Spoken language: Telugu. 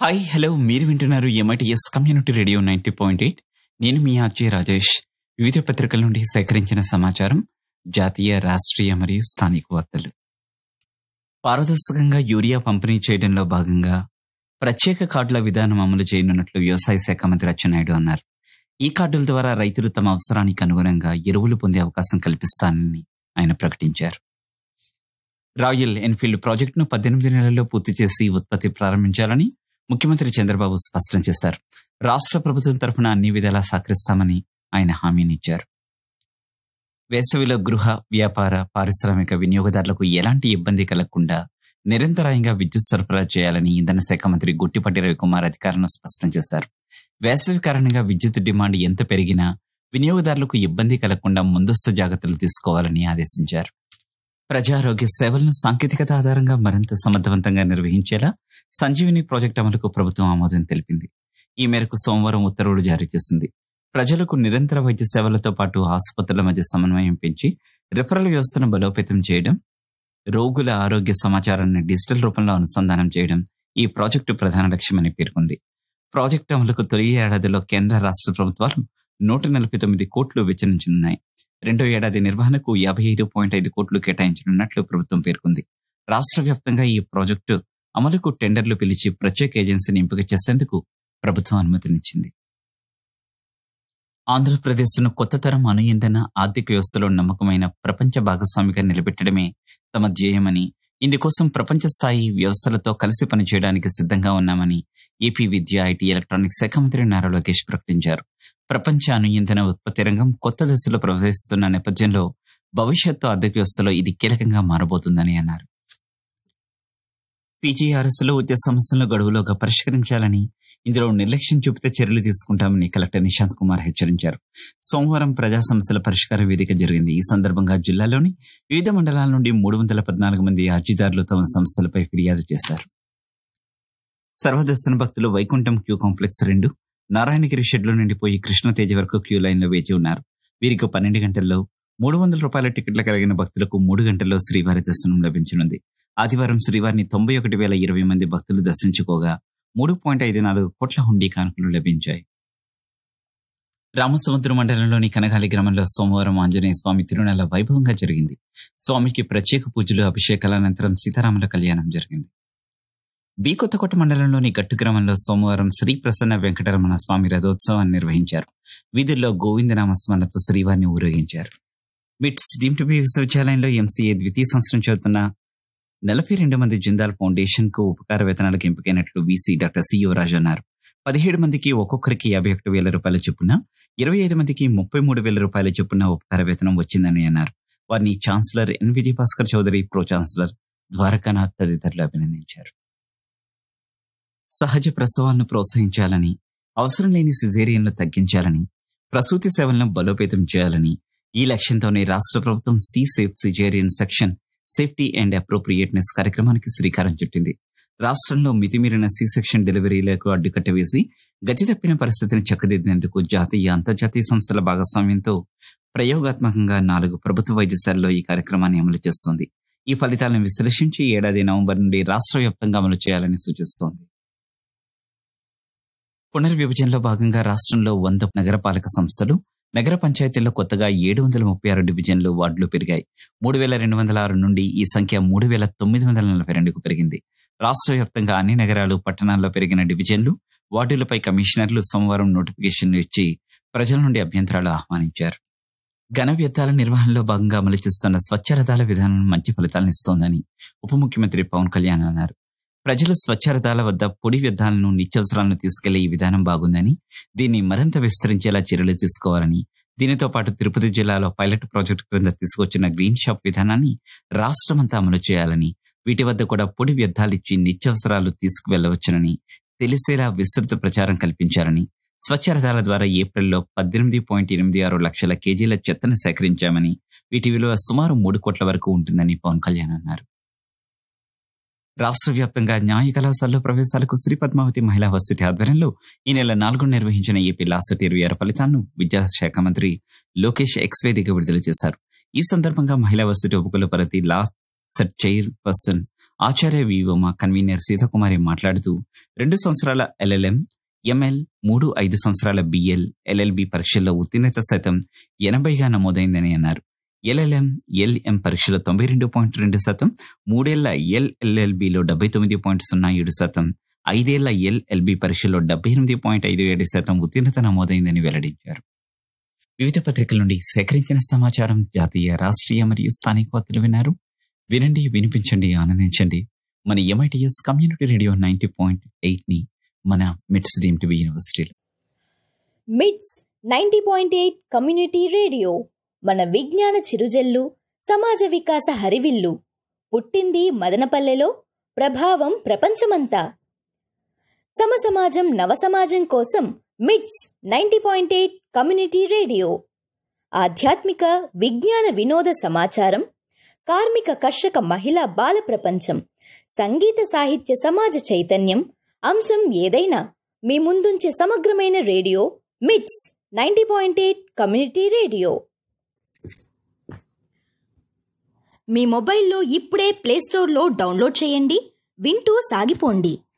హాయ్ హలో మీరు వింటున్నారు M I T S community radio ninety point eight నేను మీ ఆర్జే రాజేష్ వివిధ పత్రికల నుండి సేకరించిన సమాచారం జాతీయ రాష్ట్రీయ మరియు స్థానిక వార్తలు పారదర్శకంగా యూరియా పంపిణీ చేయడంలో భాగంగా ప్రత్యేక కార్డుల విధానం అమలు చేయనున్నట్లు వ్యవసాయ శాఖ మంత్రి అచ్చెన్నాయుడు అన్నారు ఈ కార్డుల ద్వారా రైతులు తమ అవసరానికి అనుగుణంగా ఎరువులు పొందే అవకాశం కల్పిస్తానని ఆయన ప్రకటించారు రాయల్ ఎన్ఫీల్డ్ ప్రాజెక్టును పద్దెనిమిది నెలల్లో పూర్తి చేసి ఉత్పత్తి ప్రారంభించాలని ముఖ్యమంత్రి చంద్రబాబు స్పష్టం చేశారు రాష్ట్ర ప్రభుత్వం తరఫున అన్ని విధాలా సహకరిస్తామని ఆయన హామీనిచ్చారు వేసవిలో గృహ వ్యాపార పారిశ్రామిక వినియోగదారులకు ఎలాంటి ఇబ్బంది కలగకుండా నిరంతరాయంగా విద్యుత్ సరఫరా చేయాలని ఇంధన శాఖ మంత్రి గుట్టిపట్టి రవికుమార్ అధికారులను స్పష్టం చేశారు వేసవి కారణంగా విద్యుత్ డిమాండ్ ఎంత పెరిగినా వినియోగదారులకు ఇబ్బంది కలగకుండా ముందస్తు జాగ్రత్తలు తీసుకోవాలని ఆదేశించారు ప్రజారోగ్య సేవలను సాంకేతికత ఆధారంగా మరింత సమర్థవంతంగా నిర్వహించేలా సంజీవిని ప్రాజెక్టు అమలుకు ప్రభుత్వం ఆమోదం తెలిపింది ఈ మేరకు సోమవారం ఉత్తర్వులు జారీ చేసింది ప్రజలకు నిరంతర వైద్య సేవలతో పాటు ఆసుపత్రుల మధ్య సమన్వయం పెంచి రిఫరల్ వ్యవస్థను బలోపేతం చేయడం రోగుల ఆరోగ్య సమాచారాన్ని డిజిటల్ రూపంలో అనుసంధానం చేయడం ఈ ప్రాజెక్టు ప్రధాన లక్ష్యమని పేర్కొంది ప్రాజెక్టు అమలుకు తొలి ఏడాదిలో కేంద్ర రాష్ట్ర ప్రభుత్వాలు నూట నలభై తొమ్మిది కోట్లు వెచ్చరించనున్నాయి రెండో ఏడాది నిర్వహణకు యాభై ఐదు పాయింట్ ఐదు కోట్లు కేటాయించనున్నట్లు ప్రభుత్వం పేర్కొంది రాష్ట్ర వ్యాప్తంగా ఈ ప్రాజెక్టు అమలుకు టెండర్లు పిలిచి ప్రత్యేక ఏజెన్సీని ఎంపిక చేసేందుకు ప్రభుత్వం అనుమతినిచ్చింది ఆంధ్రప్రదేశ్ను కొత్త తరం అణు ఇంధన ఆర్థిక వ్యవస్థలో నమ్మకమైన ప్రపంచ భాగస్వామిగా నిలబెట్టడమే తమ ధ్యేయమని ఇందుకోసం ప్రపంచ స్థాయి వ్యవస్థలతో కలిసి పనిచేయడానికి సిద్ధంగా ఉన్నామని ఏపీ విద్య ఐటీ ఎలక్ట్రానిక్స్ శాఖ మంత్రి నారా లోకేష్ ప్రకటించారు ప్రపంచ అణు ఇంధన ఉత్పత్తి రంగం కొత్త దశలో ప్రవేశిస్తున్న నేపథ్యంలో భవిష్యత్తు ఆర్థిక వ్యవస్థలో ఇది కీలకంగా మారబోతుందని అన్నారు పీజీఆర్ఎస్ లో ఉద్యోగ సమస్యలను గడువులోగా పరిష్కరించాలని ఇందులో నిర్లక్ష్యం చూపితే చర్యలు తీసుకుంటామని కలెక్టర్ నిశాంత్ కుమార్ హెచ్చరించారు సోమవారం ప్రజా సమస్యల పరిష్కార వేదిక జరిగింది ఈ సందర్భంగా జిల్లాలోని వివిధ మండలాల నుండి మూడు వందల పద్నాలుగు మంది అర్జీదారులు తమ సమస్యలపై ఫిర్యాదు చేశారు సర్వదర్శన భక్తులు వైకుంఠం క్యూ కాంప్లెక్స్ రెండు నారాయణగిరి షెడ్లో నిండిపోయి కృష్ణతేజ వరకు క్యూ లైన్లో వేచి ఉన్నారు వీరికి పన్నెండు గంటల్లో మూడు వందల రూపాయల టికెట్లు కలిగిన భక్తులకు మూడు గంటల్లో శ్రీవారి దర్శనం లభించనుంది ఆదివారం శ్రీవారిని తొంభై ఒకటి వేల ఇరవై మంది భక్తులు దర్శించుకోగా మూడు పాయింట్ ఐదు నాలుగు కోట్ల హుండీ కానుకలు లభించాయి రామసముద్ర మండలంలోని కనగాలి గ్రామంలో సోమవారం ఆంజనేయ స్వామి తిరునెల వైభవంగా జరిగింది స్వామికి ప్రత్యేక పూజలు అభిషేకాల అనంతరం సీతారాముల కళ్యాణం జరిగింది బి కొత్తకోట మండలంలోని గట్టు గ్రామంలో సోమవారం శ్రీ ప్రసన్న వెంకటరమణ స్వామి రథోత్సవాన్ని నిర్వహించారు వీధుల్లో గోవిందనామ స్మరణతో శ్రీవారిని ఊరేగించారు మిట్స్ డీమ్ టు బి విశ్వవిద్యాలయంలో ఎంసీఏ ద్వితీయ సంవత్సరం చదువుతున్న నలభై రెండు మంది జిందాల్ ఫౌండేషన్ కు ఉపకార వేతనాలకు ఎంపికైనట్లు వీసీ డాక్టర్ సి యువరాజ్ అన్నారు పదిహేడు మందికి ఒక్కొక్కరికి యాభై ఒకటి వేల రూపాయల చొప్పున ఇరవై ఐదు మందికి ముప్పై మూడు వేల రూపాయల చొప్పున ఉపకార వేతనం వచ్చిందని అన్నారు వారిని chancellor N Vijay Bhaskar Chowdary pro chancellor Dwarakanath తదితరులు అభినందించారు సహజ ప్రసవాలను ప్రోత్సహించాలని అవసరం లేని సిజేరియన్లు తగ్గించాలని ప్రసూతి సేవలను బలోపేతం చేయాలని ఈ లక్ష్యంతోనే రాష్ట్ర ప్రభుత్వం C safe caesarean section safety and appropriateness కార్యక్రమానికి శ్రీకారం చుట్టింది రాష్ట్రంలో మితిమీరిన సి సెక్షన్ డెలివరీలకు అడ్డుకట్ట వేసి గతి తప్పిన పరిస్థితిని చక్కదిద్దేందుకు జాతీయ అంతర్జాతీయ సంస్థల భాగస్వామ్యంతో ప్రయోగాత్మకంగా నాలుగు ప్రభుత్వ వైద్యశాలలో ఈ కార్యక్రమాన్ని అమలు చేస్తోంది ఈ ఫలితాలను విశ్లేషించి ఏడాది నవంబర్ నుండి రాష్ట్ర వ్యాప్తంగా అమలు చేయాలని సూచిస్తోంది పునర్విభజనలో భాగంగా రాష్ట్రంలో వంద నగరపాలక సంస్థలు నగర పంచాయతీల్లో కొత్తగా ఏడు వందల ముప్పై ఆరు డివిజన్లు వార్డులు పెరిగాయి మూడు వేల రెండు వందల ఆరు నుండి ఈ సంఖ్య మూడు వేల తొమ్మిది వందల నలభై రెండుకు పెరిగింది రాష్ట్ర వ్యాప్తంగా అన్ని నగరాలు పట్టణాల్లో పెరిగిన డివిజన్లు వార్డులపై కమిషనర్లు సోమవారం నోటిఫికేషన్లు ఇచ్చి ప్రజల నుండి అభ్యంతరాలు ఆహ్వానించారు ఘన వ్యర్థాల నిర్వహణలో భాగంగా అమలు చేస్తున్న స్వచ్ఛ రథాల విధానం మంచి ఫలితాలను ఇస్తోందని ఉప ముఖ్యమంత్రి పవన్ కళ్యాణ్ అన్నారు ప్రజలు స్వచ్ఛ రథాల వద్ద పొడి వ్యర్థాలను నిత్యావసరాలను తీసుకెళ్లే ఈ విధానం బాగుందని దీన్ని మరింత విస్తరించేలా చర్యలు తీసుకోవాలని దీనితో పాటు తిరుపతి జిల్లాలో పైలట్ ప్రాజెక్టు క్రింద తీసుకొచ్చిన గ్రీన్ షాప్ విధానాన్ని రాష్ట్రమంతా అమలు చేయాలని వీటి వద్ద కూడా పొడి వ్యర్థాలిచ్చి నిత్యావసరాలు తీసుకువెళ్లవచ్చునని తెలిసేలా విస్తృత ప్రచారం కల్పించాలని స్వచ్ఛ రథాల ద్వారా ఏప్రిల్లో పద్దెనిమిది పాయింట్ ఎనిమిది ఆరు లక్షల కేజీల చెత్తను సేకరించామని వీటి విలువ సుమారు మూడు కోట్ల వరకు ఉంటుందని పవన్ కళ్యాణ్ అన్నారు రాష్ట్ర వ్యాప్తంగా న్యాయ కళాశాలలో ప్రవేశాలకు శ్రీ పద్మావతి మహిళా వర్సిటీ ఆధ్వర్యంలో ఈ నెల నాలుగు నిర్వహించిన ఏపీ లాసెట్ ఇరవై ఆరు ఫలితాలను విద్యాశాఖ మంత్రి లోకేష్ ఎక్స్ వేదిక విడుదల చేశారు ఈ సందర్భంగా మహిళా వర్సిటీ ఉపకుల పరిధి లా సెట్ చైర్ పర్సన్ ఆచార్య వివోమ కన్వీనర్ సీతాకుమారి మాట్లాడుతూ రెండు సంవత్సరాల ఎల్ఎల్ఎం ఎంఎల్ మూడు ఐదు సంవత్సరాల బిఎల్ ఎల్ఎల్బి పరీక్షల్లో ఉత్తీర్ణత శాతం ఎనభైగా నమోదైందని అన్నారు ఎల్ఎల్ఎం ఎల్ఎం పరీక్షలో తొంభై రెండు పాయింట్ రెండు శాతం మూడేళ్ల ఎల్ఎల్ఎల్బిలో డెబ్బై తొమ్మిది పాయింట్ సున్నా ఏడు శాతం ఐదేళ్ల ఎల్ఎల్బి పరీక్షలో డెబ్బై ఎనిమిది పాయింట్ ఐదు ఏడు శాతం ఉత్తీర్ణత నమోదైందని వెల్లడించారు వివిధ పత్రికల నుండి సేకరించిన సమాచారం జాతీయ రాష్ట్రీయ మరియు స్థానిక వార్తలు విన్నారు వినండి వినిపించండి ఆనందించండి మన M I T S community radio ninety point eight ని మన మిట్స్ డీమ్ టీవీ యూనివర్సిటీలో MITS ninety point eight community radio మన విజ్ఞాన చిరుజల్లు సమాజ వికాస హరివిల్లు పుట్టింది మదనపల్లెలో ప్రభావం ప్రపంచమంతా సమసమాజం నవసమాజం కోసం MITS ninety point eight community radio ఆధ్యాత్మిక విజ్ఞాన వినోద సమాచారం కార్మిక కర్షక మహిళా బాల ప్రపంచం సంగీత సాహిత్య సమాజ చైతన్యం అంశం ఏదైనా మీ ముందుంచే సమగ్రమైన radio MITS ninety point eight community radio మీ మొబైల్లో ఇప్పుడే ప్లేస్టోర్లో డౌన్లోడ్ చేయండి వింటూ సాగిపోండి